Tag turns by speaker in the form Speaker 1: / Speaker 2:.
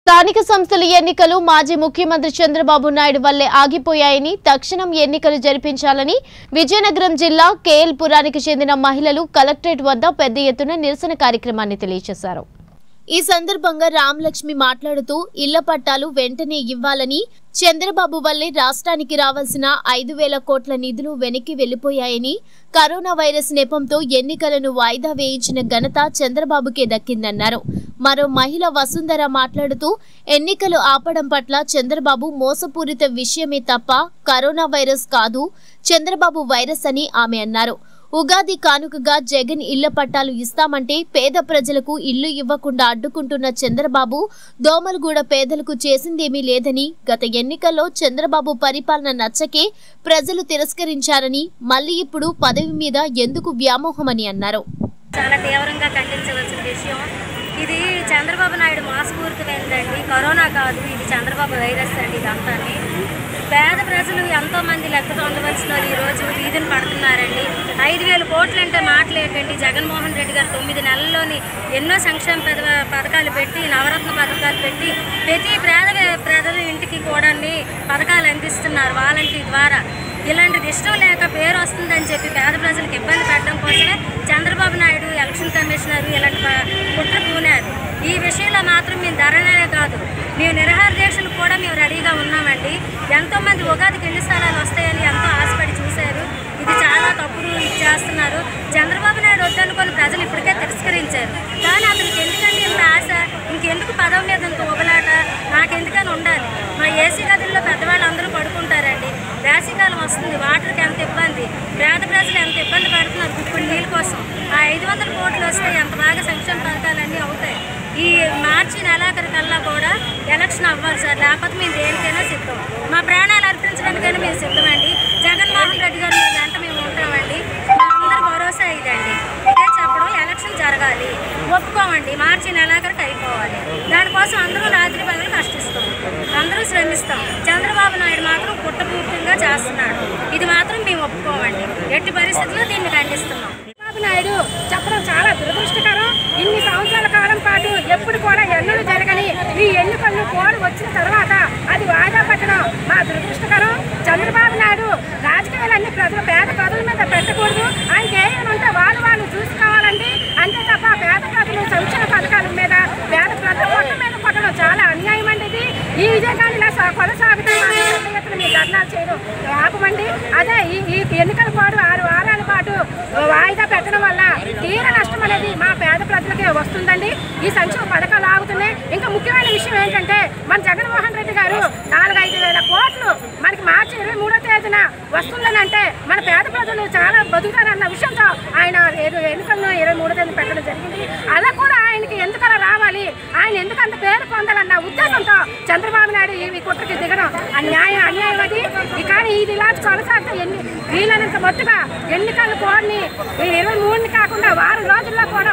Speaker 1: స్థానిక సంస్థల ఎన్నికలు మాజీ ముఖ్యమంత్రి చంద్రబాబు నాయుడు వల్లే ఆగిపోయాయని తక్షణం ఎన్నికలు జరిపించాలని విజయనగరం జిల్లా కేఎల్ పురానికి చెందిన మహిళలు కలెక్టరేట్ వద్ద పెద్ద ఎత్తున నిరసన కార్యక్రమాన్ని తెలియజేశారు ఈ సందర్భంగా రామలక్ష్మి మాట్లాడుతూ ఇళ్ల పట్టాలు వెంటనే ఇవ్వాలని చంద్రబాబు వల్లే రాష్ట్రానికి రావాల్సిన ఐదు వేల కోట్ల నిధులు వెనక్కి వెళ్లిపోయాయని కరోనా వైరస్ నెపంతో ఎన్నికలను వాయిదా వేయించిన ఘనత చంద్రబాబుకే దక్కిందన్నారు మరో మహిళ వసుంధర మాట్లాడుతూ ఎన్నికలు ఆపడం పట్ల చంద్రబాబు మోసపూరిత విషయమే తప్ప కరోనా వైరస్ కాదు చంద్రబాబు వైరస్ అని ఆమె అన్నారు ఉగాది కానుకగా జగన్ ఇళ్ల పట్టాలు ఇస్తామంటే పేద ప్రజలకు ఇల్లు ఇవ్వకుండా అడ్డుకుంటున్న చంద్రబాబు దోమలగూడ పేదలకు చేసిందేమీ లేదని గత ఎన్నికల్లో చంద్రబాబు పరిపాలన నచ్చకే ప్రజలు తిరస్కరించారని మళ్లీ ఇప్పుడు పదవి మీద ఎందుకు వ్యామోహమని అన్నారు
Speaker 2: చాలా తీవ్రంగా ఖండించవలసిన విషయం ఇది చంద్రబాబు నాయుడు మోసపూరితమైందండి కరోనా కాదు ఇది చంద్రబాబు వైరస్ అండి ఇదంతాని పేద ప్రజలు ఎంతో మంది లెక్క పొందవలసిన వాళ్ళు ఈరోజు వీధిని పడుతున్నారండి ఐదు వేల కోట్లు అంటే మాటలేటండి జగన్మోహన్ రెడ్డి గారు తొమ్మిది నెలల్లోని ఎన్నో సంక్షేమ పథ పథకాలు పెట్టి నవరత్న పథకాలు పెట్టి ప్రతి పేద ప్రజల ఇంటికి కూడా పథకాలు అందిస్తున్నారు వాలంటీ ద్వారా ఇలాంటిది ఇష్టం లేక పేరు వస్తుందని చెప్పి పేద ప్రజలకు ఇబ్బంది పెట్టడం కోసమే చంద్రబాబు నాయుడు ఎలక్షన్ కమిషనర్ ఇలాంటి ప- కుట్ర పూనారు ఈ విషయంలో మాత్రం మేము ధరణనే కాదు మేము నిరహార దీక్షలు కూడా మేము రెడీగా ఉన్నామండి ఎంతో మంది ఉగాదికి ఇళ్ల స్థలాలు వస్తాయని ఎంతో ఆశపడి చూశారు ఇది చాలా తప్పుడు ఇది చేస్తున్నారు చంద్రబాబు నాయుడు వద్దనుకొని ప్రజలు ఇప్పటికే తిరస్కరించారు కానీ అతనికి ఎందుకంటే ఇంత ఆశ ఇంకెందుకు పదవి మీద ఇంత ఉబలాట నాకెందుకని ఉండాలి మా ఏసీ గదుల్లో పెద్దవాళ్ళు అందరూ పడుకుంటారండి వేసవికాలం వస్తుంది వాటర్కి ఎంత ఇబ్బంది పేద ప్రజలు ఎంత ఇబ్బంది పడుతున్నారు ఇప్పుడు నీళ్ళ కోసం ఆ ఐదు వందల కోట్లు వస్తే ఎంత బాగా సంక్షేమ పథకాలన్నీ అవుతాయి ఈ మార్చి నెలాఖరు కల్లా కూడా ఎలక్షన్ అవ్వాలి సార్ లేకపోతే మేము దేనికైనా సిద్ధం మా ప్రాణాలు అర్పించడానికైనా మేము సిద్ధమండి జగన్మోహన్ రెడ్డి గారి మీద వెంట మేము ఉంటామండి మా అందరి భరోసా ఇదండి ఇదే చెప్పడం ఎలక్షన్ జరగాలి ఒప్పుకోమండి మార్చి నెలాఖరికి అయిపోవాలి దానికోసం అందరూ రాత్రి పగలు కష్టిస్తాం అందరూ శ్రమిస్తాం చంద్రబాబు నాయుడు మాత్రం పుట్టపూర్తిగా చేస్తున్నాడు ఇది మాత్రం మేము ఒప్పుకోమండి ఎట్టి పరిస్థితుల్లో దీన్ని ఖండిస్తున్నాం
Speaker 3: చంద్రబాబు నాయుడు చెప్పడం చాలా దురదృష్టకరం ఇన్ని సంవత్సరాల కాలం పాటు ఎప్పుడు కూడా ఎన్నడూ జరగని ఈ ఎన్నికలు కోడ్ వచ్చిన తర్వాత అది వాయిదా పట్టడం మా దురదృష్టకరం చంద్రబాబు నాయుడు రాజకీయాలన్నీ ప్రజలు పేద ప్రజల మీద పెట్టకూడదు ఆయనకి ఏమైనా ఉంటే వాళ్ళు వాళ్ళు చూసుకోవాలండి అంతే తప్ప పేద ప్రజలు సంక్షేమ పథకాల మీద పేద ప్రజల పొట్ట మీద కొట్టడం చాలా అన్యాయం అండి ఇది ఈ విజయకాండ ఇలా సా- కొనసాగుతూ మా పెద్ద ఎత్తున మీ ధర్నాలు చేయడం ఆపమండి అదే ఈ ఈ ఎన్నికల పాటు ఆరు వారాల పాటు వాయిదా పెట్టడం వల్ల తీర నష్టం అనేది మా పేద ప్రజలకే వస్తుందండి ఈ సంక్షేమ పథకాలు ఆగుతున్నాయి ఇంకా ముఖ్యమైన విషయం ఏంటంటే మన జగన్మోహన్ రెడ్డి గారు నాలుగు ఐదు వేల కోట్లు మనకి మార్చి ఇరవై మూడో తేదీన వస్తుందనంటే మన పేద ప్రజలు చాలా బతుకుతారన్న విషయంతో ఆయన ఎరు- ఎన్నికలను ఇరవై మూడో తేదీ పెట్టడం జరిగింది అలా కూడా ఆయనకి ఎందుకలా రావాలి ఆయన ఎందుకు అంత పేరు పొందాలన్న ఉద్దేశంతో చంద్రబాబు నాయుడు ఈ కుట్రకి దిగడం అన్యాయం అన్యాయం అది ఈ కానీ ఇది ఇలా కొనసాగితే ఎన్ని వీలైనంత మట్టుగా ఎన్నికల కోడ్ని ఈ ఇరవై మూడుని కాకుండా వారం రోజుల్లో కూడా